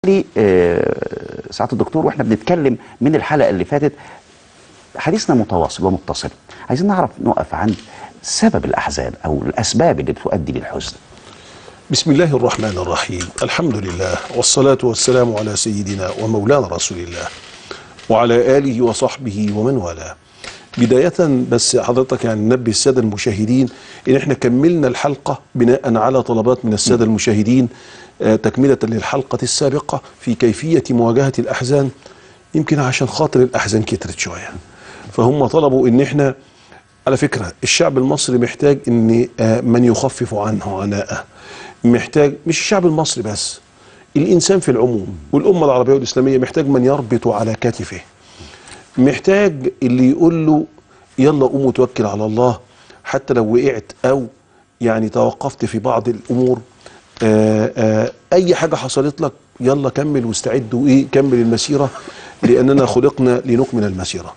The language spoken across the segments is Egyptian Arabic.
لي آه، سعاده الدكتور واحنا بنتكلم من الحلقه اللي فاتت حديثنا متواصل ومتصل عايزين نعرف نقف عند سبب الاحزان او الاسباب اللي تؤدي للحزن بسم الله الرحمن الرحيم الحمد لله والصلاة والسلام على سيدنا ومولانا رسول الله وعلى آله وصحبه ومن والاه بداية بس حضرتك يعني ننبه السادة المشاهدين إن إحنا كملنا الحلقة بناء على طلبات من السادة المشاهدين آه، تكملة للحلقة السابقة في كيفية مواجهة الأحزان يمكن عشان خاطر الأحزان كترت شوية فهم طلبوا إن إحنا على فكرة الشعب المصري محتاج ان آه، من يخفف عنه عناءه محتاج مش الشعب المصري بس الانسان في العموم والامه العربيه والاسلاميه محتاج من يربط على كتفه محتاج اللي يقول له يلا قوم وتوكل على الله حتى لو وقعت او يعني توقفت في بعض الامور آآ آآ اي حاجه حصلت لك يلا كمل واستعد وايه كمل المسيره لاننا خلقنا لنكمل المسيره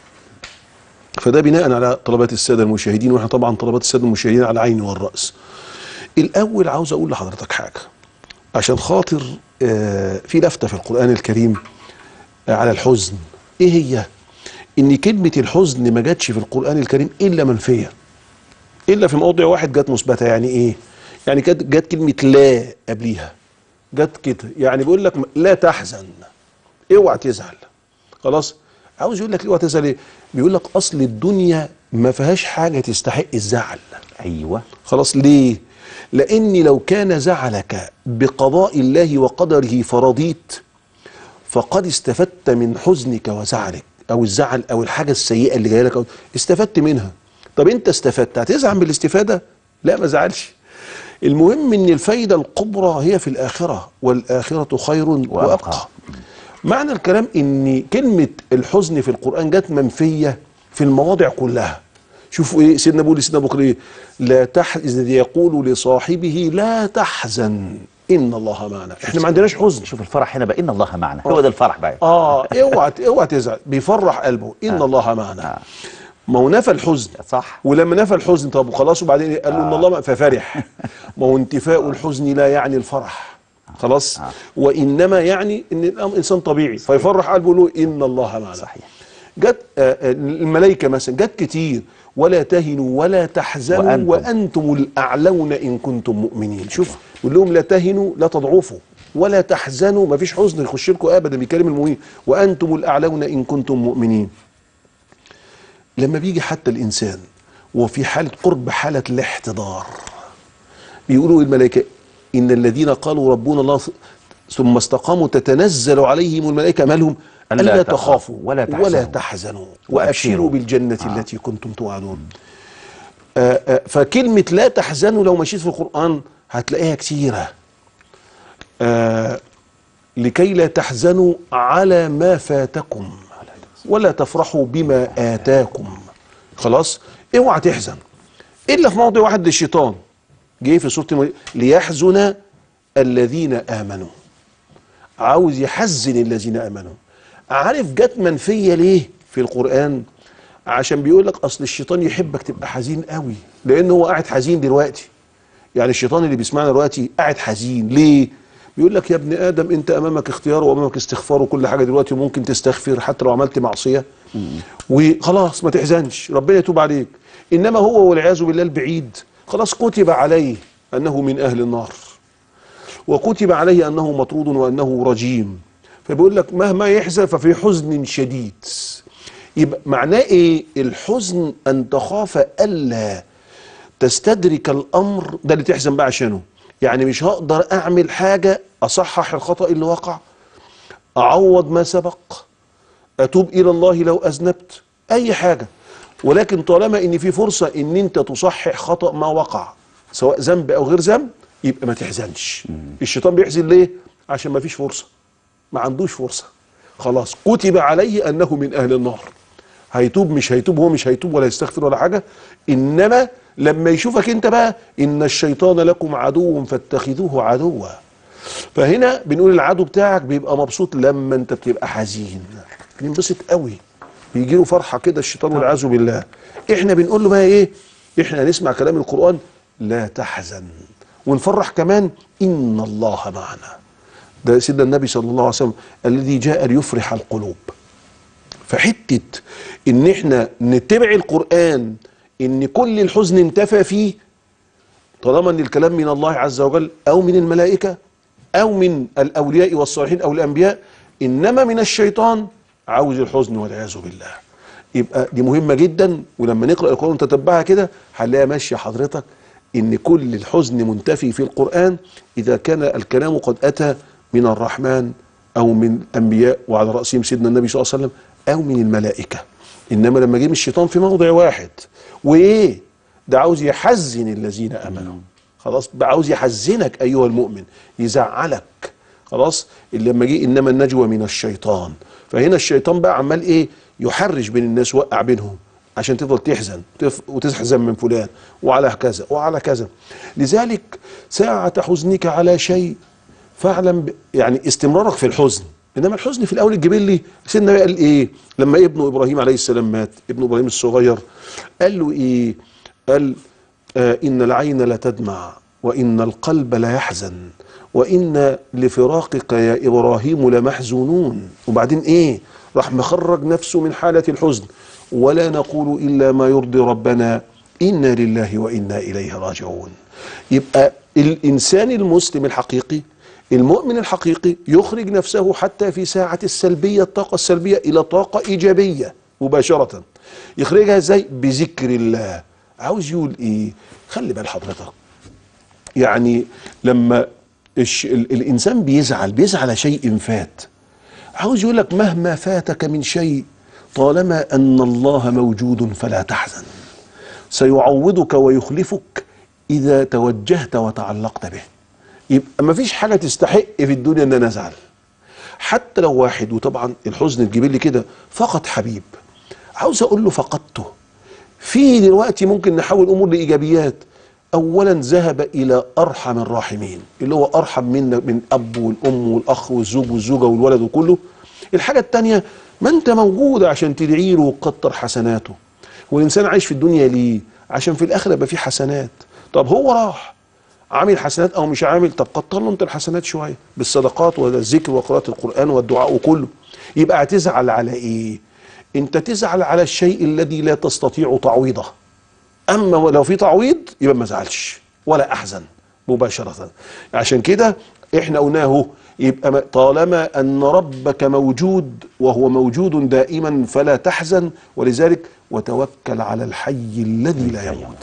فده بناء على طلبات الساده المشاهدين واحنا طبعا طلبات الساده المشاهدين على عيني والراس. الاول عاوز اقول لحضرتك حاجه عشان خاطر آه، في لفته في القران الكريم آه، على الحزن ايه هي؟ ان كلمه الحزن ما جاتش في القران الكريم الا منفيه. الا في موضع واحد جت مثبته يعني ايه؟ يعني كانت جت كلمه لا قبليها. جت كده يعني بيقول لك لا تحزن اوعى تزعل خلاص عاوز يقول لك اوعى تزعل ايه بيقول لك اصل الدنيا ما فيهاش حاجه تستحق الزعل ايوه خلاص ليه لاني لو كان زعلك بقضاء الله وقدره فرضيت فقد استفدت من حزنك وزعلك او الزعل او الحاجه السيئه اللي جايه لك أو استفدت منها طب انت استفدت هتزعل بالاستفاده لا ما زعلش المهم ان الفايده الكبرى هي في الاخره والاخره خير وابقى, وأبقى. معنى الكلام ان كلمه الحزن في القران جت منفيه في المواضع كلها شوفوا ايه سيدنا بيقول سيدنا بكر ايه لا تحزن يقول لصاحبه لا تحزن ان الله معنا احنا ما عندناش حزن شوف الفرح هنا بقى ان الله معنا هو ده الفرح بقى اه اوعى اوعى تزعل بيفرح قلبه ان الله معنا ما هو نفى الحزن صح ولما نفى الحزن طب وخلاص وبعدين إيه؟ قال له ان الله ما- ففرح ما هو انتفاء الحزن لا يعني الفرح خلاص وانما يعني ان الامر انسان طبيعي فيفرح قلبه له ان الله معنا صحيح جت آه، آه، الملائكه مثلا جت كتير ولا تهنوا ولا تحزنوا وأنتم. وانتم, الاعلون ان كنتم مؤمنين شوف بيقول لهم لا تهنوا لا تضعفوا ولا تحزنوا ما فيش حزن يخش لكم ابدا بيكلم المؤمنين وانتم الاعلون ان كنتم مؤمنين لما بيجي حتى الانسان وفي حاله قرب حاله الاحتضار بيقولوا الملائكه ان الذين قالوا ربنا الله ثم استقاموا تتنزل عليهم الملائكه مالهم ألا الا تخافوا تخافوا ولا تحزنوا ولا تحزنوا وأبشروا. وابشروا بالجنه التي كنتم توعدون آه، آه، فكلمه لا تحزنوا لو مشيت في القران هتلاقيها كثيره آه، لكي لا تحزنوا على ما فاتكم ولا تفرحوا بما آتاكم خلاص اوعى تحزن الا في موضع واحد للشيطان جه في سوره الم- ليحزن الذين امنوا عاوز يحزن الذين امنوا عارف جت منفيه ليه في القران عشان بيقول لك اصل الشيطان يحبك تبقى حزين قوي لان هو قاعد حزين دلوقتي يعني الشيطان اللي بيسمعنا دلوقتي قاعد حزين ليه بيقول لك يا ابن ادم انت امامك اختيار وامامك استغفار وكل حاجه دلوقتي وممكن تستغفر حتى لو عملت معصيه وخلاص ما تحزنش ربنا يتوب عليك انما هو والعياذ بالله البعيد خلاص كتب عليه انه من اهل النار وكتب عليه انه مطرود وانه رجيم فبيقول لك مهما يحزن ففي حزن شديد يبقى معناه ايه الحزن ان تخاف الا تستدرك الامر ده اللي تحزن بقى عشانه يعني مش هقدر اعمل حاجه اصحح الخطا اللي وقع اعوض ما سبق اتوب الى الله لو اذنبت اي حاجه ولكن طالما ان في فرصه ان انت تصحح خطا ما وقع سواء ذنب او غير ذنب يبقى ما تحزنش الشيطان بيحزن ليه عشان ما فيش فرصه ما عندوش فرصه خلاص كتب عليه انه من اهل النار هيتوب مش هيتوب هو مش هيتوب ولا يستغفر ولا حاجه انما لما يشوفك انت بقى ان الشيطان لكم عدو فاتخذوه عدوا فهنا بنقول العدو بتاعك بيبقى مبسوط لما انت بتبقى حزين بينبسط قوي بيجي له فرحه كده الشيطان والعياذ بالله احنا بنقول له بقى ايه احنا هنسمع كلام القران لا تحزن ونفرح كمان ان الله معنا ده سيدنا النبي صلى الله عليه وسلم الذي جاء ليفرح القلوب فحته ان احنا نتبع القران ان كل الحزن انتفى فيه طالما ان الكلام من الله عز وجل او من الملائكه او من الاولياء والصالحين او الانبياء انما من الشيطان عاوز الحزن والعياذ بالله يبقى دي مهمه جدا ولما نقرا القران ونتتبعها كده هنلاقيها ماشيه حضرتك ان كل الحزن منتفي في القران اذا كان الكلام قد اتى من الرحمن او من الانبياء وعلى راسهم سيدنا النبي صلى الله عليه وسلم او من الملائكه انما لما جه من الشيطان في موضع واحد وايه ده عاوز يحزن الذين امنوا خلاص بقى عاوز يحزنك ايها المؤمن يزعلك خلاص اللي لما جه انما النجوى من الشيطان فهنا الشيطان بقى عمال ايه يحرج بين الناس وقع بينهم عشان تفضل تحزن تف- وتحزن من فلان وعلى كذا وعلى كذا لذلك ساعة حزنك على شيء فاعلم ب- يعني استمرارك في الحزن انما الحزن في الاول الجبلي سيدنا النبي قال ايه لما ابنه ابراهيم عليه السلام مات ابن ابراهيم الصغير قال له ايه قال آه ان العين لتدمع وان القلب ليحزن وان لفراقك يا ابراهيم لمحزونون وبعدين ايه راح مخرج نفسه من حاله الحزن ولا نقول الا ما يرضي ربنا انا لله وانا اليه راجعون يبقى الانسان المسلم الحقيقي المؤمن الحقيقي يخرج نفسه حتى في ساعة السلبية الطاقة السلبية إلى طاقة إيجابية مباشرة يخرجها إزاي بذكر الله عاوز يقول إيه خلي بال حضرتك يعني لما الش... ال... الإنسان بيزعل بيزعل على شيء فات عاوز يقول لك مهما فاتك من شيء طالما أن الله موجود فلا تحزن سيعوضك ويخلفك إذا توجهت وتعلقت به يبقى ما فيش حاجة تستحق في الدنيا ان انا ازعل حتى لو واحد وطبعا الحزن تجيب لي كده فقد حبيب عاوز اقول له فقدته في دلوقتي ممكن نحول الامور لايجابيات اولا ذهب الى ارحم الراحمين اللي هو ارحم منا من اب والام والاخ والزوج والزوجه والولد وكله الحاجه الثانيه ما انت موجود عشان تدعي له وتكتر حسناته والانسان عايش في الدنيا ليه عشان في الاخره يبقى فيه حسنات طب هو راح عامل حسنات او مش عامل طب كتر له انت الحسنات شويه بالصدقات والذكر وقراءه القران والدعاء وكله يبقى هتزعل على ايه انت تزعل على الشيء الذي لا تستطيع تعويضه اما لو في تعويض يبقى ما ازعلش ولا احزن مباشره عشان كده احنا قلناه يبقى ما- طالما ان ربك موجود وهو موجود دائما فلا تحزن ولذلك وتوكل على الحي الذي لا يموت